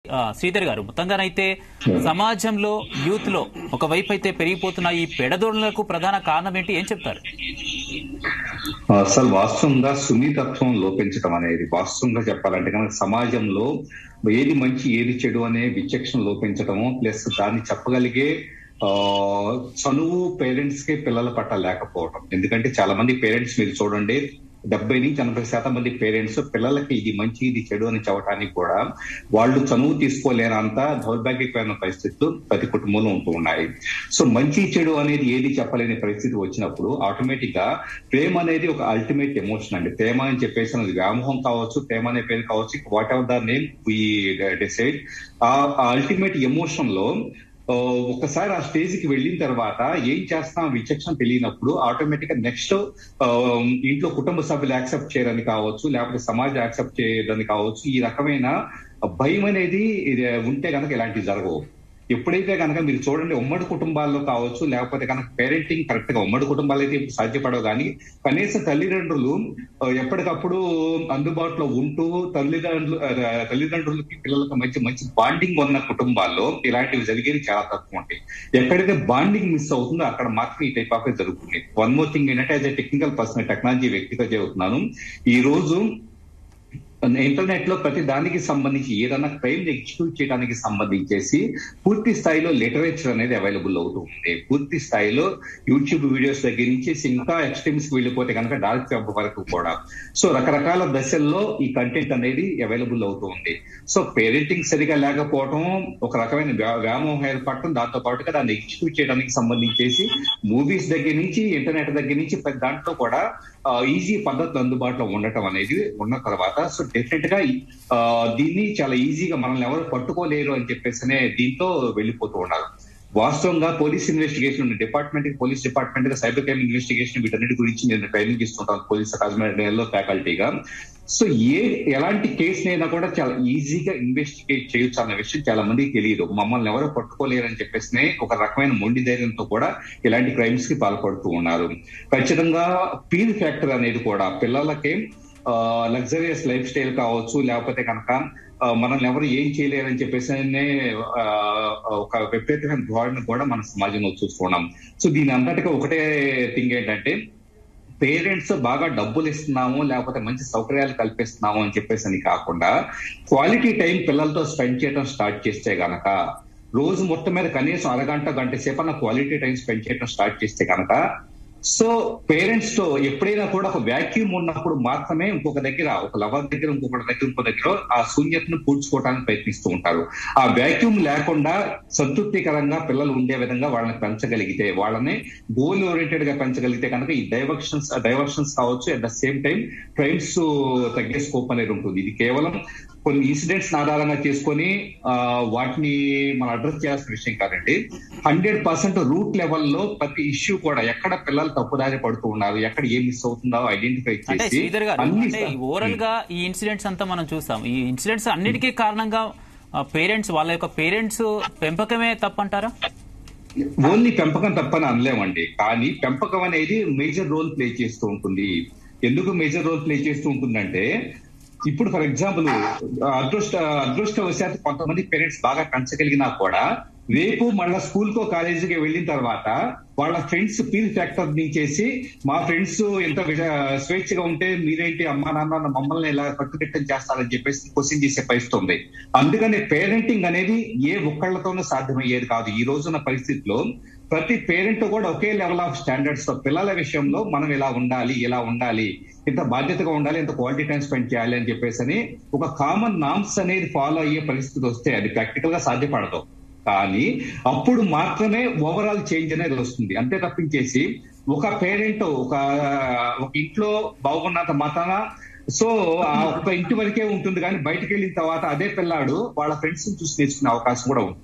ఆ, శ్రీధర్ గారు మొత్తంగానైతే సమాజంలో యూత్ లో ఒకవైపు అయితే పెరిగిపోతున్న ఈ పెడదోళ్లకు ప్రధాన కారణం ఏంటి ఏం చెప్తారు అసలు వాస్తవంగా సున్నితత్వం లోపించడం అనేది వాస్తవంగా చెప్పాలంటే కనుక సమాజంలో ఏది మంచి ఏది చెడు అనే విచక్షణ లోపించడము ప్లస్ దాన్ని చెప్పగలిగే ఆ చనువు పేరెంట్స్ కి పిల్లల పట్ల లేకపోవడం ఎందుకంటే చాలా మంది పేరెంట్స్ మీరు చూడండి డెబ్బై నుంచి ఎనభై శాతం మంది పేరెంట్స్ పిల్లలకి ఇది మంచి ఇది చెడు అని చెప్పడానికి కూడా వాళ్ళు చనువు తీసుకోలేనంత దౌర్భాగ్యకరమైన పరిస్థితులు ప్రతి కుటుంబంలో ఉంటూ ఉన్నాయి సో మంచి చెడు అనేది ఏది చెప్పలేని పరిస్థితి వచ్చినప్పుడు ఆటోమేటిక్ గా ప్రేమ అనేది ఒక అల్టిమేట్ ఎమోషన్ అండి ప్రేమ అని చెప్పేసి అది వ్యామోహం కావచ్చు ప్రేమ అనే పేరు కావచ్చు whatever the name we decide ఆ అల్టిమేట్ ఎమోషన్ లో ఆ, ఒక్కసారి ఆ స్టేజ్ కి వెళ్ళిన తర్వాత ఏం చేస్తాం విచక్షణ తెలియనప్పుడు ఆటోమేటిక్ గా నెక్స్ట్ ఇంట్లో కుటుంబ సభ్యులు యాక్సెప్ట్ చేయరని కావచ్చు లేకపోతే సమాజం యాక్సెప్ట్ చేయదని కావచ్చు ఈ రకమైన భయం అనేది ఇది ఉంటే కనుక ఇలాంటివి జరగవు ఎప్పుడైతే కనుక మీరు చూడండి ఉమ్మడి కుటుంబాల్లో కావచ్చు లేకపోతే కనుక పేరెంటింగ్ కరెక్ట్ గా ఉమ్మడి కుటుంబాలు అయితే ఇప్పుడు సాధ్యపడవు కానీ కనీసం తల్లిదండ్రులు ఆ, ఎప్పటికప్పుడు అందుబాటులో ఉంటూ తల్లిదండ్రులు ఆ, తల్లిదండ్రులకి పిల్లలకి మంచి మంచి బాండింగ్ ఉన్న కుటుంబాల్లో ఇలాంటివి జరిగేది చాలా తక్కువ ఉంటాయి ఎక్కడైతే బాండింగ్ మిస్ అవుతుందో అక్కడ మాత్రం ఈ టైప్ ఆఫ్ జరుగుతుంది వన్ మోర్ థింగ్ ఏంటంటే యాజ్ టెక్నికల్ పర్సన్ టెక్నాలజీ వ్యక్తిగా చెబుతున్నాను ఈ రోజు ఇంటర్నెట్ లో ప్రతి దానికి సంబంధించి ఏదైనా క్రైమ్ ఎగ్జిక్యూట్ చేయడానికి సంబంధించేసి పూర్తి స్థాయిలో లిటరేచర్ అనేది అవైలబుల్ అవుతూ ఉంది పూర్తి స్థాయిలో యూట్యూబ్ వీడియోస్ దగ్గర నుంచి ఇంకా ఎక్స్ట్రీమ్స్ కి వెళ్ళిపోతే కనుక డార్క్ వెబ్ వరకు కూడా సో రకరకాల దశల్లో ఈ కంటెంట్ అనేది అవైలబుల్ అవుతూ ఉంది సో పేరెంటింగ్ సరిగా లేకపోవడం ఒక రకమైన వ్యా- వ్యామోహం ఏర్పడటం దాంతో పాటుగా దాన్ని ఎగ్జిక్యూట్ చేయడానికి సంబంధించేసి మూవీస్ దగ్గర నుంచి ఇంటర్నెట్ దగ్గర నుంచి ప్రతి దాంట్లో కూడా ఈజీ పద్ధతులు అందుబాటులో ఉండటం అనేది ఉన్న తర్వాత సో డెఫినెట్ గా ఆ, దీన్ని చాలా ఈజీగా మనల్ని ఎవరు పట్టుకోలేరు అని చెప్పేసి దీంతో వెళ్ళిపోతూ ఉన్నారు వాస్తవంగా police investigation department police department గా సైబర్ క్రైమ్ ఇన్వెస్టిగేషన్ వీటన్నిటి గురించి నేను ట్రైనింగ్ ఇస్తుంటాను పోలీస్ అకాడమీలో ఫ్యాకల్టీగా సో ఏ ఎలాంటి కేసునైనా కూడా చాలా ఈజీగా ఇన్వెస్టిగేట్ చేయొచ్చు అన్న విషయం చాలా మందికి తెలియదు మమ్మల్ని ఎవరో పట్టుకోలేరని చెప్పేసి ఒక రకమైన మొండి ధైర్యంతో కూడా ఇలాంటి క్రైమ్స్ కి పాల్పడుతూ ఉన్నారు ఖచ్చితంగా పీర్ ఫ్యాక్టర్ అనేది కూడా పిల్లలకి లగ్జరియస్ లైఫ్ స్టైల్ కావచ్చు లేకపోతే కనుక ఆ, మనల్ని ఎవరు ఏం చేయలేరని చెప్పేసి ఆ, ఒక విపరీతమైన ధోరణి కూడా మన సమాజంలో చూస్తున్నాం సో దీని అంతటిగా ఒకటే థింగ్ ఏంటంటే పేరెంట్స్ బాగా డబ్బులు ఇస్తున్నాము లేకపోతే మంచి సౌకర్యాలు కల్పిస్తున్నాము అని చెప్పేసి అని కాకుండా క్వాలిటీ టైం పిల్లలతో స్పెండ్ చేయడం స్టార్ట్ చేస్తే గనక రోజు మొత్తం మీద కనీసం అరగంట గంట సేపు అన్న క్వాలిటీ టైం స్పెండ్ చేయడం స్టార్ట్ చేస్తే గనక సో పేరెంట్స్ తో ఎప్పుడైనా కూడా ఒక వ్యాక్యూమ్ ఉన్నప్పుడు మాత్రమే ఇంకొక దగ్గర ఒక లవర్ దగ్గర ఇంకొక దగ్గర ఇంకో దగ్గర ఆ శూన్యతను పూడ్చుకోవడానికి ప్రయత్నిస్తూ ఉంటారు ఆ వ్యాక్యూమ్ లేకుండా సంతృప్తికరంగా పిల్లలు ఉండే విధంగా వాళ్ళని పెంచగలిగితే వాళ్ళని గోల్ ఓరియంటెడ్ గా పెంచగలిగితే కనుక ఈ డైవర్షన్స్ డైవర్షన్స్ కావచ్చు at the same time crimes తగ్గే స్కోప్ అనేది ఉంటుంది ఇది కేవలం కొన్ని ఇన్సిడెంట్స్ ఆధారంగా చేసుకొని ఆ, వాటిని మనం అడ్రస్ చేయాల్సిన విషయం కాదండి హండ్రెడ్ పర్సెంట్ రూట్ లెవెల్లో ప్రతి ఇష్యూ కూడా ఎక్కడ పిల్లలు తప్పుదారి పడుతూ ఉన్నారు ఎక్కడ ఏం మిస్ అవుతుందో ఐడెంటిఫై అంటే చేసి శ్రీధర్ గారు అన్ని అంటే ఓవరాల్ గా ఈ ఇన్సిడెంట్స్ అంతా మనం చూసాం ఈ ఇన్సిడెంట్స్ అన్నిటికీ కారణంగా పేరెంట్స్ వాళ్ళ యొక్క పేరెంట్స్ పెంపకమే తప్పంటారా ఓన్లీ పెంపకం తప్పని అనలేమండి కానీ పెంపకం అనేది మేజర్ రోల్ ప్లే చేస్తూ ఉంటుంది ఎందుకు మేజర్ రోల్ ప్లే చేస్తూ ఉంటుందంటే ఇప్పుడు ఫర్ ఎగ్జాంపుల్ అదృష్ట అదృష్టవశాత్తు కొంతమంది పేరెంట్స్ బాగా పెంచగలిగినా కూడా రేపు మళ్ళా స్కూల్ కో కాలేజీకి వెళ్ళిన తర్వాత వాళ్ళ ఫ్రెండ్స్ పీల్ ఫ్యాక్టర్ దించేసి మా ఫ్రెండ్స్ ఎంత విజ- స్వేచ్ఛగా ఉంటే మీరేంటి అమ్మా నాన్న మమ్మల్ని ఇలా కట్టుదిట్టం చేస్తారని చెప్పేసి క్వశ్చన్ చేసే పరిస్థితి ఉంది అందుకని పేరెంటింగ్ అనేది ఏ ఒక్కళ్లతోనూ సాధ్యమయ్యేది కాదు ఈ రోజున్న పరిస్థితిలో ప్రతి పేరెంట్ కూడా ఒకే లెవెల్ ఆఫ్ స్టాండర్డ్స్ తో పిల్లల విషయంలో మనం ఇలా ఉండాలి ఇలా ఉండాలి ఇంత బాధ్యతగా ఉండాలి ఇంత క్వాలిటీ టైం స్పెండ్ చేయాలి అని చెప్పేసి అని ఒక కామన్ నామ్స్ అనేది ఫాలో అయ్యే పరిస్థితి వస్తే అది ప్రాక్టికల్ గా సాధ్యపడదు కానీ అప్పుడు మాత్రమే ఓవరాల్ చేంజ్ అనేది వస్తుంది అంతే తప్పించేసి ఒక పేరెంట్ ఒక ఒక ఇంట్లో బాగున్నంత మాత్రాన సో ఆ ఒక ఇంటి వరకే ఉంటుంది కానీ బయటకు వెళ్ళిన తర్వాత అదే పిల్లాడు వాళ్ళ ఫ్రెండ్స్ చూసి నేర్చుకునే అవకాశం కూడా ఉంటుంది